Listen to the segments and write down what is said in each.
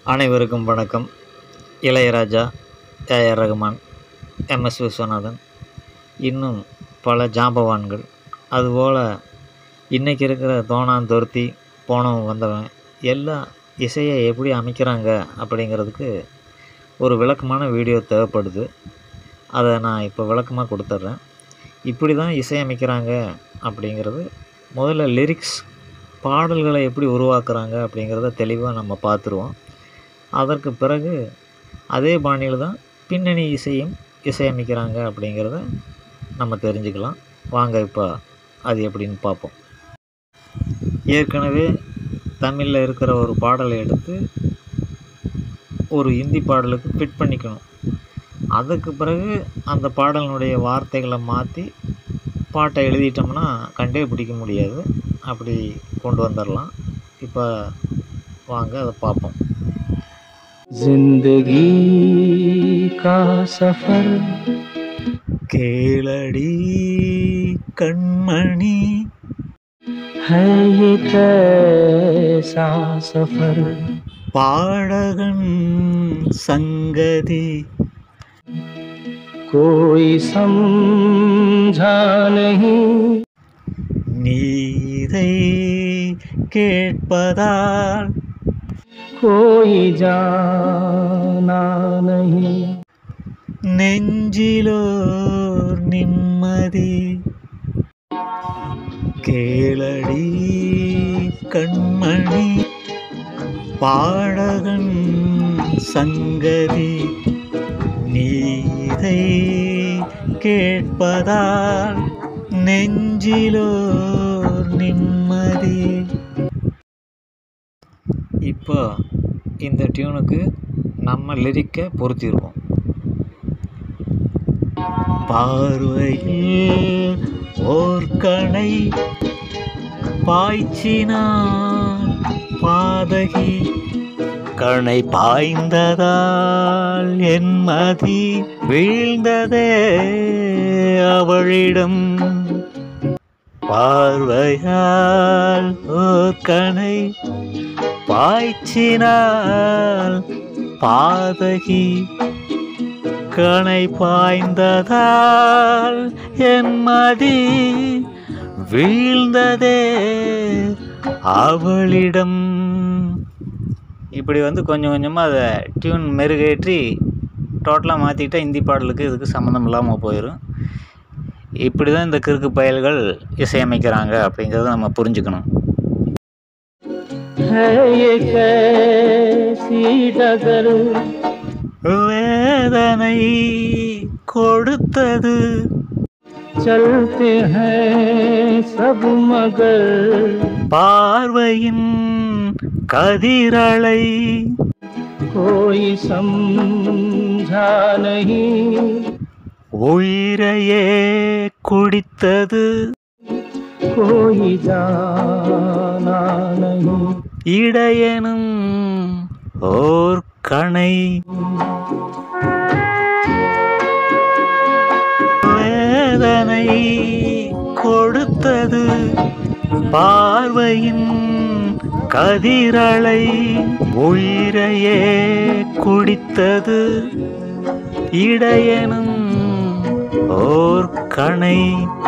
அனைவருக்கும் வணக்கம் Ilaiyaraaja AR Rahman MS Viswanathan இன்னும் பல ஜாம்பவான்கள் அதுபோல் இன்றைக்கி இருக்கிற தோணான் துரத்தி போனவன் வந்தவன் எல்லா இசையை எப்படி அமைக்கிறாங்க அப்படிங்கிறதுக்கு ஒரு விளக்கமான வீடியோ தேவைப்படுது அதை நான் இப்போ விளக்கமாக கொடுத்துட்றேன் இப்படி தான் இசையமைக்கிறாங்க அப்படிங்கிறது முதல்ல லிரிக்ஸ் பாடல்களை எப்படி உருவாக்குறாங்க அப்படிங்கிறத தெளிவாக நம்ம பார்த்துருவோம் அதற்கு பிறகு அதே பாணியில் தான் பின்னணி இசையும் இசையமைக்கிறாங்க அப்படிங்கிறத நம்ம தெரிஞ்சுக்கலாம் வாங்க இப்போ அது எப்படின்னு பார்ப்போம் ஏற்கனவே தமிழில் இருக்கிற ஒரு பாடலை எடுத்து ஒரு இந்தி பாடலுக்கு ஃபிட் பண்ணிக்கணும் அதுக்கு பிறகு அந்த பாடலினுடைய வார்த்தைகளை மாற்றி பாட்டை எழுதிட்டோம்னா கண்டே பிடிக்க முடியாது அப்படி கொண்டு வந்துடலாம் இப்போ வாங்க அதை பார்ப்போம் जिंदगी का सफर கேளடி கண்மணி है ये कैसा सफर பாடகன் சங்கதி कोई समझा नहीं நீதை கேட்பதால் कोई जाना नहीं நெஞ்சிலோர் நிம்மதி கேளடி கண்மணி பாடகன் சங்கதி நீதை கேட்பதால் நெஞ்சிலோர் நிம்மதி இப்போ இந்த டியூனுக்கு நம்ம லிரிக்கை பொருத்திடுவோம் பார்வையில் ஓர் கணை பாய்ச்சினான் பாதகி கணை பாய்ந்ததால் என் மதி வீழ்ந்ததே அவளிடம் பார்வையால் ஓர் கணை பாய்ச்சினாள் பாதகி கணை பாய்ந்ததால் என் மதி வீழ்ந்ததே அவளிடம் இப்படி வந்து கொஞ்சம் கொஞ்சமாக அதை டியூன் மெருகேற்றி டோட்டலாக மாற்றிக்கிட்டால் இந்தி பாடலுக்கு இதுக்கு சம்மந்தம் இல்லாமல் போயிடும் இப்படி தான் இந்த கிறுக்கு பயல்கள் இசையமைக்கிறாங்க அப்படிங்கிறத நம்ம புரிஞ்சுக்கணும் है ये कैसी डगर வேதனை கொடுத்தது चलते हैं सब मगर பார்வையின் கதிரலை कोई समझा नहीं உயிரையே குடித்தது कोई जाना नहीं இடையனும் ஓர் கணை வேதனை கொடுத்தது பார்வையின் கதிரலை உயிரையே குடித்தது இடையனும் ஓர் கணை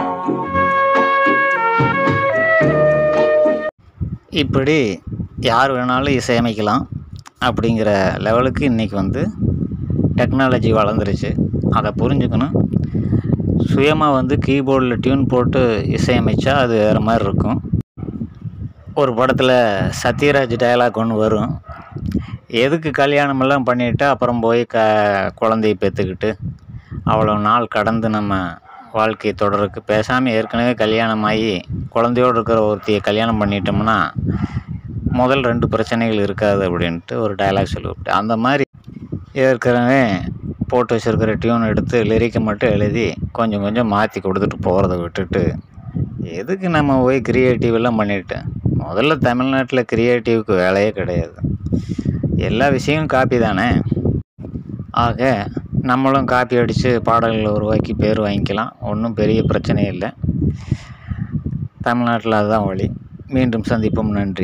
இப்படி யார் வேணாலும் இசையமைக்கலாம் அப்படிங்கிற லெவலுக்கு இன்றைக்கி வந்து டெக்னாலஜி வளர்ந்துருச்சு அதை புரிஞ்சுக்கணும் சுயமாக வந்து கீபோர்டில் டியூன் போட்டு இசையமைச்சா அது வேறு மாதிரி இருக்கும் ஒரு படத்தில் சத்யராஜ் டயலாக் ஒன்று வரும் எதுக்கு கல்யாணமெல்லாம் பண்ணிவிட்டு அப்புறம் போய் க குழந்தைய பெற்றுக்கிட்டு அவ்வளோ நாள் கடந்து நம்ம வாழ்க்கையை தொடருக்கு பேசாமல் ஏற்கனவே கல்யாணம் ஆகி குழந்தையோடு இருக்கிற ஒருத்தியை கல்யாணம் பண்ணிட்டோம்னா முதல் ரெண்டு பிரச்சனைகள் இருக்காது அப்படின்ட்டு ஒரு டயலாக் சொல்லிவிட்டு அந்த மாதிரி ஏற்கனவே போட்டு வச்சுருக்கிற டியூன் எடுத்து லிரிக்கை மட்டும் எழுதி கொஞ்சம் கொஞ்சம் மாற்றி கொடுத்துட்டு போகிறத விட்டுட்டு எதுக்கு நம்ம போய் கிரியேட்டிவ் எல்லாம் பண்ணிட்டு முதல்ல தமிழ்நாட்டில் கிரியேட்டிவ்க்கு வேலையே கிடையாது எல்லா விஷயமும் காப்பி தானே ஆக நம்மளும் காப்பி அடித்து பாடல்களை உருவாக்கி பேர் வாங்கிக்கலாம் ஒன்றும் பெரிய பிரச்சனை இல்லை தமிழ்நாட்டில் அதுதான் வழி மீண்டும் சந்திப்போம் நன்றி